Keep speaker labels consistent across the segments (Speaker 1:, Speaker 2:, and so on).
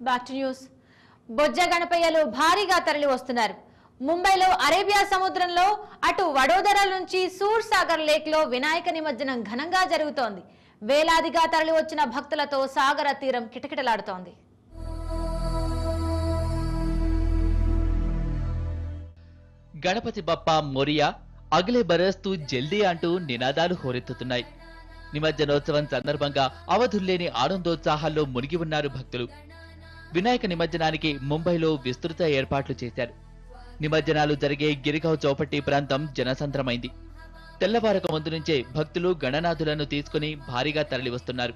Speaker 1: back to news బొజ్జ గణపయ్యలు భారీగా తరలి వస్తున్నారు ముంబైలో అరేబియా సముద్రంలో అటు వడోదర నుంచి సూర్ సాగర్ లేక్ లో వినాయక నిమజ్జనం ఘనంగా జరుగుతోంది వేలాదిగా తరలి వచ్చిన భక్తులతో సాగర తీరం కిటకిటలాడుతోంది
Speaker 2: గణపతి బప్ప మొరియా అగలే బరస్తూ జల్దీ అంటూ నినాదాలు హోరెత్తుతున్నాయి నిమజ్జనోత్సవం సందర్భంగా అవధుల్లేని ఆనందోత్సాహాల్లో మునిగి ఉన్నారు భక్తులు వినాయక నిమజ్జనానికి ముంబైలో విస్తృత ఏర్పాట్లు చేశారు నిమజ్జనాలు జరిగే గిరిగావ్ చౌపట్టి ప్రాంతం జనసంద్రమైంది తెల్లవారక ముందు నుంచే భక్తులు గణనాథులను తీసుకుని భారీగా తరలివస్తున్నారు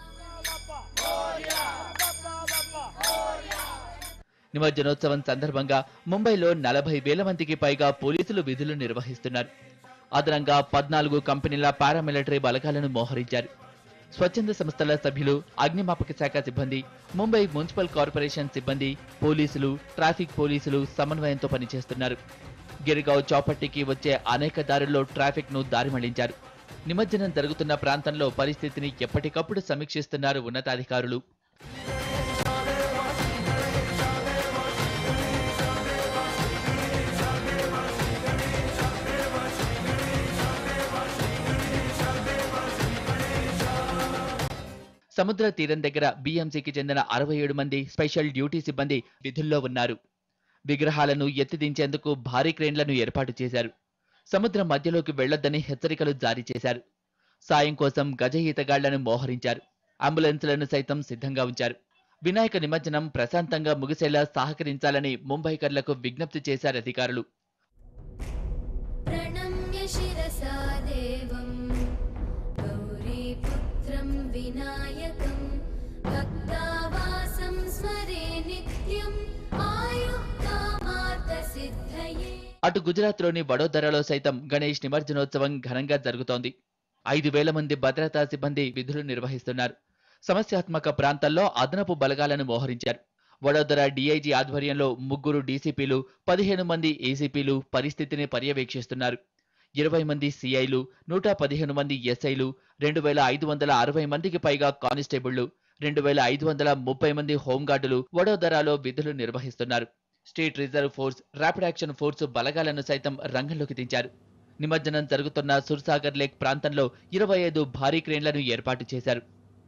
Speaker 2: నిమజ్జనోత్సవం సందర్భంగా ముంబైలో నలభై వేల మందికి పైగా పోలీసులు విధులు నిర్వహిస్తున్నారు అదనంగా పద్నాలుగు కంపెనీల పారామిలిటరీ బలగాలను మోహరించారు స్వచ్ఛంద సంస్థల సభ్యులు అగ్నిమాపక శాఖ సిబ్బంది ముంబై మున్సిపల్ కార్పొరేషన్ సిబ్బంది పోలీసులు ట్రాఫిక్ పోలీసులు సమన్వయంతో పనిచేస్తున్నారు గిరిగావ్ చౌపట్టికి వచ్చే అనేక దారుల్లో ట్రాఫిక్ ను దారి మళ్లించారు నిమజ్జనం జరుగుతున్న ప్రాంతంలో పరిస్థితిని ఎప్పటికప్పుడు సమీక్షిస్తున్నారు ఉన్నతాధికారులు సముద్ర తీరం దగ్గర బీఎంసీకి చెందిన అరవై ఏడు మంది స్పెషల్ డ్యూటీ సిబ్బంది విధుల్లో ఉన్నారు విగ్రహాలను ఎత్తిదించేందుకు భారీ క్రేన్లను ఏర్పాటు చేశారు సముద్రం మధ్యలోకి వెళ్లొద్దని హెచ్చరికలు జారీ చేశారు సాయం కోసం గజ ఈతగాళ్లను మోహరించారు అంబులెన్సులను సైతం సిద్ధంగా ఉంచారు వినాయక నిమజ్జనం ప్రశాంతంగా ముగిసేలా సహకరించాలని ముంబైకర్లకు విజ్ఞప్తి చేశారు అధికారులు
Speaker 3: प्रणम्य शिरसा देवम् गौरीपुत्रं विनायकं भक्तावासं स्मरे नित्यम् आयुः कामार्थसिद्धये
Speaker 2: అటు గుజరాత్లోని వడోదరలో సైతం గణేష్ నిమజ్జనోత్సవం ఘనంగా జరుగుతోంది ఐదు వేల మంది భద్రతా సిబ్బంది విధులు నిర్వహిస్తున్నారు సమస్యాత్మక ప్రాంతాల్లో అదనపు బలగాలను మోహరించారు వడోదర డీఐజీ ఆధ్వర్యంలో ముగ్గురు డీసీపీలు పదిహేను మంది ఏసీపీలు పరిస్థితిని పర్యవేక్షిస్తున్నారు ఇరవై మంది సిఐలు నూట పదిహేను మంది ఎస్ఐలు రెండు వేల ఐదు వందల అరవై మందికి పైగా కానిస్టేబుళ్లు రెండు వేల ఐదు వందల ముప్పై మంది హోంగార్డులు వడోదరాలో విధులు నిర్వహిస్తున్నారు state reserve force rapid action force బలగాలను సైతం రంగంలోకి దించారు నిమజ్జనం జరుగుతున్న సుర్సాగర్ లేక్ ప్రాంతంలో ఇరవై ఐదు భారీ క్రేన్లను ఏర్పాటు చేశారు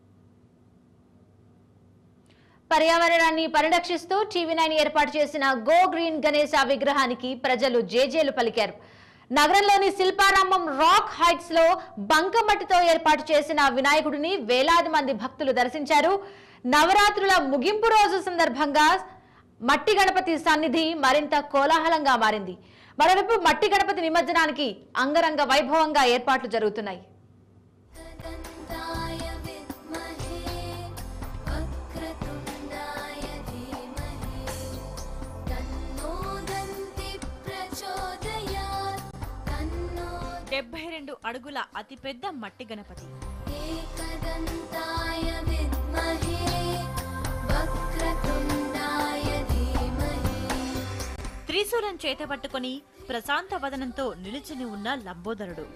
Speaker 1: పర్యావరణాన్ని పరిరక్షిస్తూ టీవీ నైన్ ఏర్పాటు చేసిన గో గ్రీన్ గణేశ విగ్రహానికి ప్రజలు జేజేలు పలికారు నగరంలోని శిల్పారామం రాక్ హైట్స్ లో బంకమట్టితో ఏర్పాటు చేసిన వినాయకుడిని వేలాది మంది భక్తులు దర్శించారు నవరాత్రుల ముగింపు రోజు సందర్భంగా మట్టి గణపతి సన్నిధి మరింత కోలాహలంగా మారింది మరోవైపు మట్టి గణపతి నిమజ్జనానికి అంగరంగ వైభవంగా ఏర్పాట్లు జరుగుతున్నాయి
Speaker 3: दन्ताय विद्महे वक्रतुण्डाय धीमहि तन्नो दन्ति प्रचोदयात् तन्नो
Speaker 4: డెబ్బై రెండు అడుగుల అతిపెద్ద మట్టి గణపతి
Speaker 3: एकदन्ताय विद्महे वक्रतुण्डाయ धीमहि
Speaker 4: త్రిశూలం చేతపట్టుకొని ప్రశాంత వదనంతో నిలుచుని ఉన్న లంబోదరుడు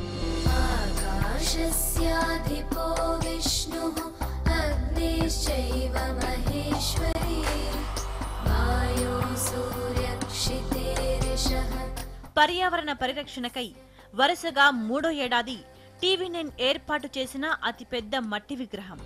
Speaker 3: आकाशस्याधिपो विष्णुः अग्निश्चैव महेश्वरी वायो सूर्यक्षितेरिषः
Speaker 4: పర్యావరణ పరిరక్షణకై వరుసగా మూడో ఏడాది టీవీ నైన్ ఏర్పాటు చేసిన అతిపెద్ద మట్టి విగ్రహం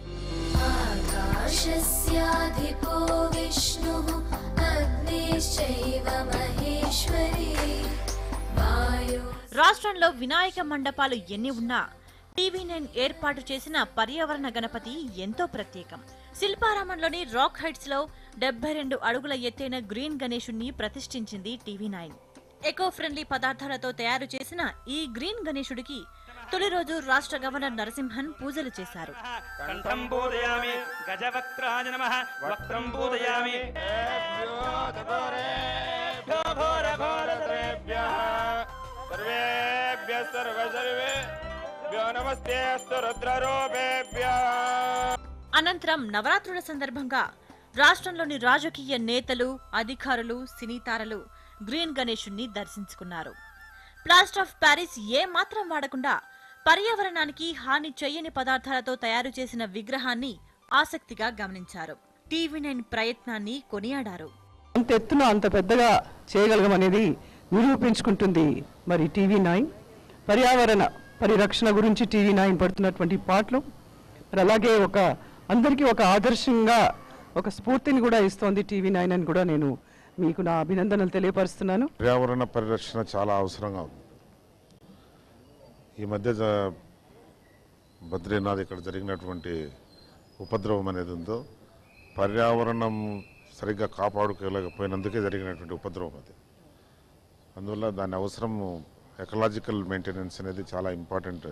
Speaker 3: आकाशस्याधिपो विष्णुः अग्निश्चैव महेश्वरी वायो
Speaker 4: రాష్ట్రంలో వినాయక మండపాలు ఎన్ని ఉన్నా టీవీ నైన్ ఏర్పాటు చేసిన పర్యావరణ గణపతి ఎంతో ప్రత్యేకం శిల్పారామంలోని రాక్ హైట్స్ లో డెబ్బై రెండు అడుగుల ఎత్తైన గ్రీన్ గణేశుణ్ణి ప్రతిష్ఠించింది టీవీ నైన్ ఎకో ఫ్రెండ్లీ పదార్థాలతో తయారు చేసిన ఈ గ్రీన్ గణేశుడికి తొలి రోజు రాష్ట్ర గవర్నర్ నరసింహన్ పూజలు చేశారు
Speaker 5: కంఠం పూజయామి గజవక్త్రాయ నమ వక్త్రం పూజయామి సర్వేభ్య సర్వ సర్వేభ్యో నమస్తే అస్తు రుద్రరూపేభ్య
Speaker 4: అనంతరం నవరాత్రుల సందర్భంగా రాష్ట్రంలోని రాజకీయ నేతలు అధికారులు సినీతారలు గ్రీన్ గణేశుణ్ణి దర్శించుకున్నారు ప్లాస్టర్ ఆఫ్ ప్యారిస్ ఏ మాత్రం వాడకుండా పర్యావరణానికి హాని చేయని పదార్థాలతో తయారు చేసిన విగ్రహాన్ని ఆసక్తిగా గమనించారు టీవీ నైన్ ప్రయత్నాన్ని కొనియాడారు
Speaker 6: అంత ఎత్తున అంత పెద్దగా చేయగలగం అనేది నిరూపించుకుంటుంది మరి టీవీ నైన్ పర్యావరణ పరిరక్షణ గురించి టీవీ నైన్ పడుతున్నటువంటి పాటలు మరి అలాగే ఒక అందరికీ ఒక ఆదర్శంగా ఒక స్ఫూర్తిని కూడా ఇస్తోంది టీవీ నైన్ అని కూడా నేను మీకు నా అభినందనలు తెలియపరుస్తున్నాను
Speaker 7: పర్యావరణ పరిరక్షణ చాలా అవసరంగా ఉంది ఈ మధ్య జ- బద్రీనాథ్ ఇక్కడ జరిగినటువంటి ఉపద్రవం అనేది ఉందో పర్యావరణం సరిగ్గా కాపాడుకోలేకపోయినందుకే జరిగినటువంటి ఉపద్రవం అది అందువల్ల దాని అవసరం ఎకలాజికల్ మెయింటెనెన్స్ అనేది చాలా ఇంపార్టెంట్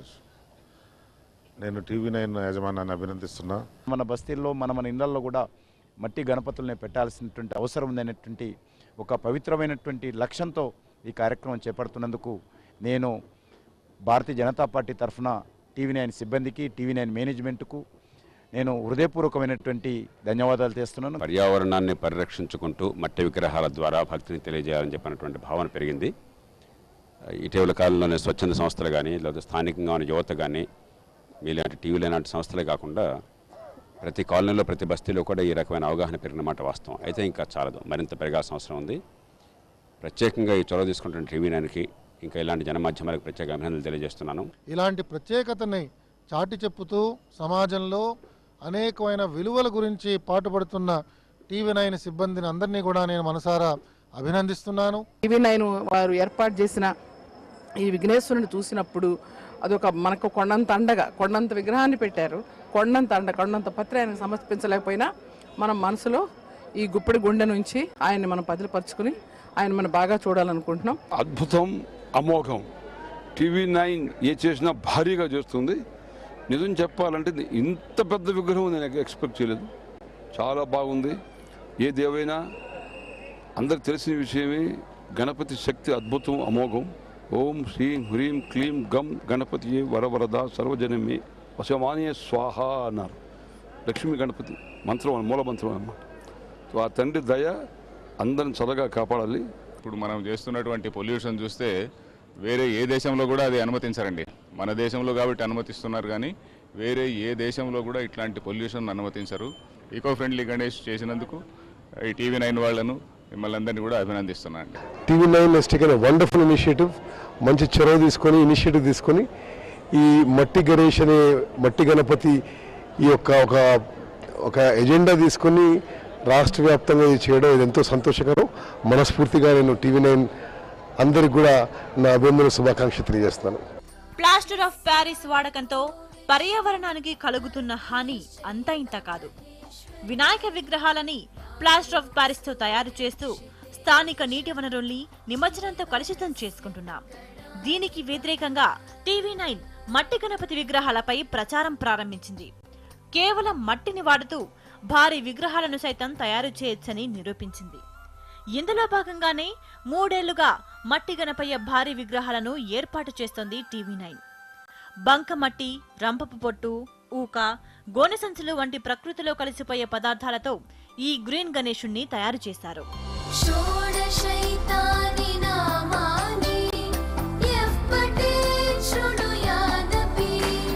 Speaker 7: నేను టీవీ నైన్ యాజమాన్యాన్ని అభినందిస్తున్నా
Speaker 8: మన బస్తీల్లో మన మన ఇళ్లలో కూడా మట్టి గణపతుల్ని పెట్టాల్సినటువంటి అవసరం ఉందనేటువంటి ఒక పవిత్రమైనటువంటి లక్ష్యంతో ఈ కార్యక్రమం చేపడుతున్నందుకు నేను భారతీయ జనతా పార్టీ తరఫున టీవీ నైన్ సిబ్బందికి టీవీ నైన్ మేనేజ్మెంట్కు నేను హృదయపూర్వకమైనటువంటి ధన్యవాదాలు చేస్తున్నాను
Speaker 9: పర్యావరణాన్ని పరిరక్షించుకుంటూ మట్టి విగ్రహాల ద్వారా భక్తిని తెలియజేయాలని చెప్పినటువంటి భావన పెరిగింది ఇటీవల కాలంలోనే స్వచ్ఛంద సంస్థలు కానీ లేదా స్థానికంగా ఉన్న యువత కానీ మీలాంటి టీవీలు లాంటి సంస్థలే కాకుండా ప్రతి కాలనీలో ప్రతి బస్తీలో కూడా ఈ రకమైన అవగాహన పెరిగిన మాట వాస్తవం అయితే ఇంకా చాలదు మరింత పెరగాల్సిన అవసరం ఉంది ప్రత్యేకంగా ఈ చొరవ తీసుకుంటున్న టీవీ నైన్కి ఇంకా ఇలాంటి జనమాధ్యమాలకు ప్రత్యేక అభినందనలు తెలియజేస్తున్నాను
Speaker 10: ఇలాంటి ప్రత్యేకతని చాటి చెప్పుతూ సమాజంలో అనేకమైన విలువల గురించి పాటుపడుతున్న టీవీ నైన్ సిబ్బందిని అందరినీ కూడా నేను మనసారా అభినందిస్తున్నాను
Speaker 6: టీవీ నైన్ వారు ఏర్పాటు చేసిన ఈ విఘ్నేశ్వరుని చూసినప్పుడు అదొక మనకు కొండంత అండగా కొండంత విగ్రహాన్ని పెట్టారు కొండంత అండ కొండంత పత్రి ఆయనకు సమర్పించలేకపోయినా మనం మనసులో ఈ గుప్పిడి గుండె నుంచి ఆయన్ని మనం పదిలపరుచుకుని ఆయన మనం బాగా చూడాలనుకుంటున్నాం
Speaker 11: అద్భుతం అమోఘం టీవీ నైన్ ఏ చేసినా భారీగా చేస్తుంది నిజం చెప్పాలంటే ఇది ఇంత పెద్ద విగ్రహం నేను ఎక్స్పెక్ట్ చేయలేదు చాలా బాగుంది ఏ దేవైనా అందరికి తెలిసిన విషయమే గణపతి శక్తి అద్భుతం అమోఘం ఓం శ్రీం హ్రీం క్లీం గం గణపతి వరవరద సర్వజనమే వశమానీయ స్వాహ అన్నారు లక్ష్మీ గణపతి మంత్రం మూల మంత్రం అమ్మ సో ఆ తండ్రి దయ అందరిని చల్లగా కాపాడాలి
Speaker 12: ఇప్పుడు మనం చేస్తున్నటువంటి పొల్యూషన్ చూస్తే వేరే ఏ దేశంలో కూడా అది అనుమతించరండి మన దేశంలో కాబట్టి అనుమతిస్తున్నారు కానీ వేరే ఏ దేశంలో కూడా ఇట్లాంటి పొల్యూషన్ అనుమతించరు ఈకో ఫ్రెండ్లీ గణేష్ చేసినందుకు ఈ టీవీ నైన్ వాళ్ళను మిమ్మల్ని అందరినీ కూడా అభినందిస్తున్నాను అండి
Speaker 13: TV nine has taken wonderful initiative మంచి చొరవ తీసుకొని ఇనిషియేటివ్ తీసుకొని ఈ మట్టి గణేష్ అనే మట్టి గణపతి ఈ యొక్క ఒక ఒక ఎజెండా తీసుకొని రాష్ట్ర వ్యాప్తంగా ఇది చేయడం ఇది ఎంతో సంతోషకరం మనస్ఫూర్తిగా నేను టీవీ నైన్ అందరికి కూడా నా అభినందన శుభాకాంక్ష తెలియజేస్తాను
Speaker 4: ప్లాస్టర్ ఆఫ్ ప్యారిస్ వాడకంతో పర్యావరణానికి కలుగుతున్న హాని అంతా ఇంత కాదు వినాయక విగ్రహాలని ప్లాస్టర్ ఆఫ్ ప్యారిస్ తో తయారు చేస్తూ స్థానిక నీటి వనరుల్ని నిమజ్జనంతో కలుషితం చేసుకుంటున్నాం దీనికి వ్యతిరేకంగా టీవీ నైన్ మట్టి గణపతి విగ్రహాలపై ప్రచారం ప్రారంభించింది కేవలం మట్టిని వాడుతూ భారీ విగ్రహాలను సైతం తయారు చేయొచ్చని నిరూపించింది ఇందులో భాగంగానే మూడేళ్లుగా మట్టి గణపయ్య భారీ విగ్రహాలను ఏర్పాటు చేస్తోంది టీవీ నైన్ బంకమట్టి రంపపు పొట్టు ఊక గోనె సంచులు వంటి ప్రకృతిలో కలిసిపోయే పదార్థాలతో ఈ గ్రీన్ గణేశుణ్ణి తయారు చేశారు
Speaker 3: षोडशैतानि नामानि यः पठेत् शृणुयादपि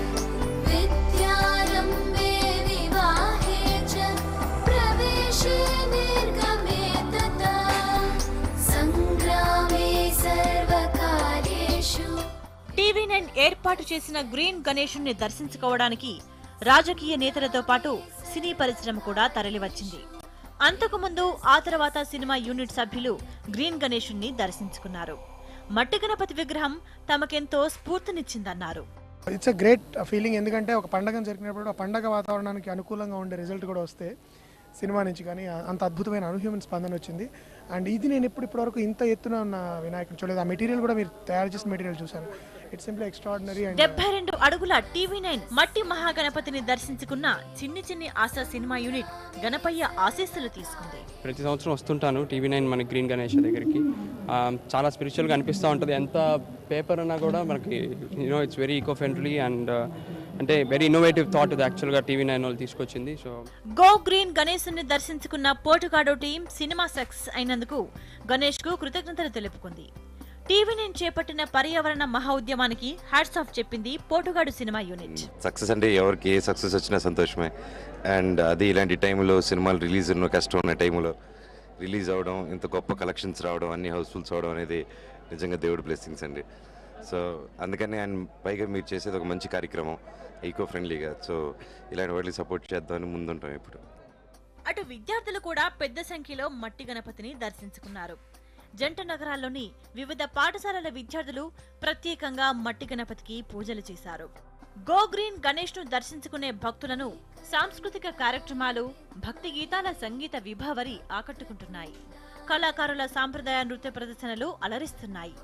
Speaker 3: विद्यारम्भे विवाहे च प्रवेशे निर्गमे तथा सङ्ग्रामे सर्वकार्येषु
Speaker 4: టీవీ నైన్ ఏర్పాటు చేసిన గ్రీన్ గణేశుణ్ణి దర్శించుకోవడానికి రాజకీయ నేతలతో పాటు సినీ పరిశ్రమ కూడా తరలివచ్చింది అంతకుముందు ఆ తర్వాత సినిమా యూనిట్ సభ్యులు గ్రీన్ గణేశుణ్ణి దర్శించుకున్నారు మట్టి గణపతి విగ్రహం తమకెంతో స్ఫూర్తినిచ్చిందన్నారు
Speaker 14: ఇట్స్ అ గ్రేట్ ఫీలింగ్ ఎందుకంటే ఒక పండగ జరిగినప్పుడు ఆ పండగ వాతావరణానికి అనుకూలంగా ఉండే రిజల్ట్ కూడా వస్తే సినిమా నుంచి కానీ అంత అద్భుతమైన అనూహ్యమైన స్పందన వచ్చింది అండ్ ఇది నేను ఎప్పుడు ఇప్పటివరకు ఇంత ఎత్తున ఉన్న వినాయకుడు చూడలేదు ఆ మెటీరియల్ కూడా మీరు తయారు చేసిన మెటీరియల్ చూశాను ఇట్స్ సింప్లీ ఎక్స్ట్రాడినరీ అండ్
Speaker 4: డెబ్బై రెండు అడుగుల టీవీ నైన్ మట్టి మహాగణపతిని దర్శించుకున్న చిన్ని చిన్ని ఆశా సినిమా యూనిట్ గణపయ్య ఆశీస్సులు తీసుకుంది
Speaker 15: ప్రతి సంవత్సరం వస్తుంటాను టీవీ నైన్ మన గ్రీన్ గణేష్ దగ్గరికి ఆ, చాలా స్పిరిచువల్గా అనిపిస్తూ ఉంటుంది ఎంత పేపర్ అన్నా కూడా మనకి you know it's very eco friendly and అంటే వెరీ ఇన్నోవేటివ్ థాట్ ఇది యాక్చువల్గా టీవీ నైన్ వాళ్ళు తీసుకొచ్చింది సో
Speaker 4: గో గ్రీన్ గణేశుని దర్శించుకున్న పోటుగాడు టీం సినిమా సక్సెస్ అయినందుకు గణేష్ కు కృతజ్ఞతలు తెలుపుకుంది టీవీ నేను చేపట్టిన పర్యావరణ మహా ఉద్యమానికి హ్యాట్స్ ఆఫ్ చెప్పింది పోటుగాడు సినిమా యూనిట్
Speaker 16: సక్సెస్ అంటే ఎవరికి ఏ సక్సెస్ వచ్చినా సంతోషమే అండ్ అది ఇలాంటి టైంలో సినిమాలు రిలీజ్ ఉన్న కష్టం ఉన్న టైంలో రిలీజ్ అవ్వడం ఇంత గొప్ప కలెక్షన్స్ రావడం అన్ని హౌస్ఫుల్స్ అవడం అనేది నిజంగా దేవుడి బ్లెస్సింగ్స్ అండి సో అందుకని ఆయన పైగా మీరు చేసేది ఒక మంచి కార్యక్రమం ఈకో ఫ్రెండ్లీగా సో ఇలాంటి వాటికి సపోర్ట్ చేద్దామని ముందుంటాం ఇప్పుడు
Speaker 4: అటు విద్యార్థులు కూడా పెద్ద సంఖ్యలో మట్టి గణపతిని దర్శించుకున్నారు జంట నగరాల్లోని వివిధ పాఠశాలల విద్యార్థులు ప్రత్యేకంగా మట్టి గణపతికి పూజలు చేశారు గో గ్రీన్ గణేష్ ను దర్శించుకునే భక్తులను సాంస్కృతిక కార్యక్రమాలు భక్తి గీతాల సంగీత విభావరి ఆకట్టుకుంటున్నాయి కళాకారుల సాంప్రదాయ నృత్య ప్రదర్శనలు అలరిస్తున్నాయి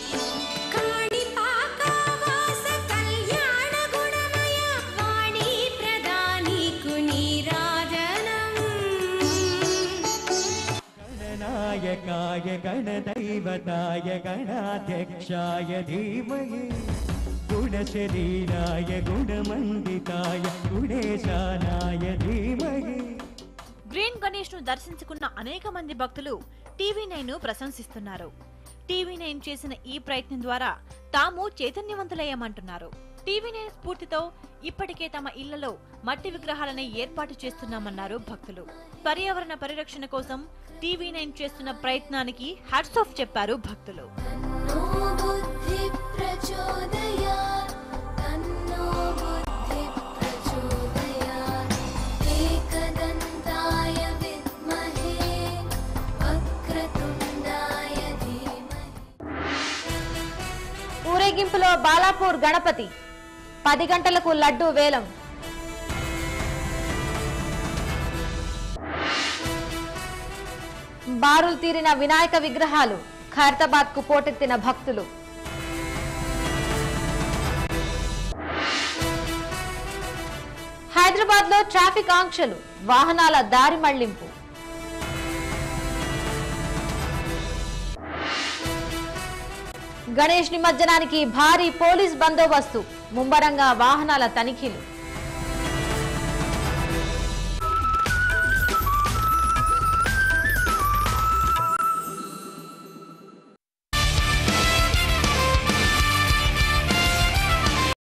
Speaker 3: కాణిపాకావాస కళ్యాణ గుణమయ వాణి ప్రదానీకు నీరాజనం
Speaker 17: गणनायकाय गणदैवताय गणाध्यक्षाय धीमहि गुणशरीराय गुणमण्डिताय गुणेशानाय धीमहि
Speaker 4: గ్రీన్ గణేష్ ను దర్శించుకున్న అనేక మంది భక్తులు టీవీ నైన్ ను ప్రశంసిస్తున్నారు టీవీ నైన్ చేసిన ఈ ప్రయత్నం ద్వారా తాము చైతన్యవంతులయ్యామంటున్నారు టీవీ నైన్ స్ఫూర్తితో ఇప్పటికే తమ ఇళ్లలో మట్టి విగ్రహాలని ఏర్పాటు చేస్తున్నామన్నారు భక్తులు పర్యావరణ పరిరక్షణ కోసం టీవీ నైన్ చేస్తున్న ప్రయత్నానికి హ్యాట్స్ ఆఫ్ చెప్పారు భక్తులు
Speaker 3: नो बुद्धि प्रचोदयात् तन्नो बुद्धि प्रचोदयात् एकदन्ताय विद्महे वक्रतुण्डाय धीमहि
Speaker 1: ఊరేగింపులో బాలాపూర్ గణపతి పది గంటలకు లడ్డు వేలం బారులు తీరిన వినాయక విగ్రహాలు ఖైరతాబాద్ కు పోటెత్తిన భక్తులు హైదరాబాద్ లో ట్రాఫిక్ ఆంక్షలు వాహనాల దారి మళ్లింపు గణేష్ నిమజ్జనానికి భారీ పోలీస్ బందోబస్తు ముమ్మరంగా వాహనాల తనిఖీలు